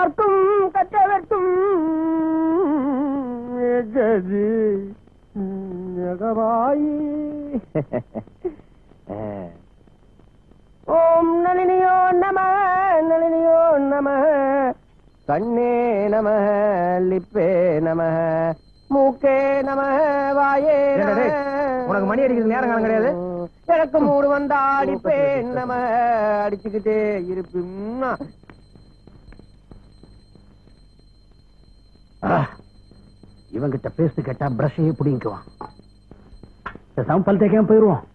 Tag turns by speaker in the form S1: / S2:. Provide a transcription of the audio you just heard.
S1: யாருக்கும் கற்றவர்க்கும் கதி ஜகவாயி ஓம் நளினியோ நம நளினியோ நம கண்ணே நம லிப்பே நம மூக்கே நம வாயே
S2: ஏண்டா டேய், உனக்கு மணி அடிக்கிறது நேரம் காலம் கிடையாது?
S1: எனக்கு மூடு வந்தா அடிப்பேன் நம அடிச்சுக்கிட்டே இருப்பேன்
S2: இவங்கிட்ட பேசு கேட்டா பிரஷையே பிடிங்குவான் பேசாம பல் தேய்க்காம போயிருவோம்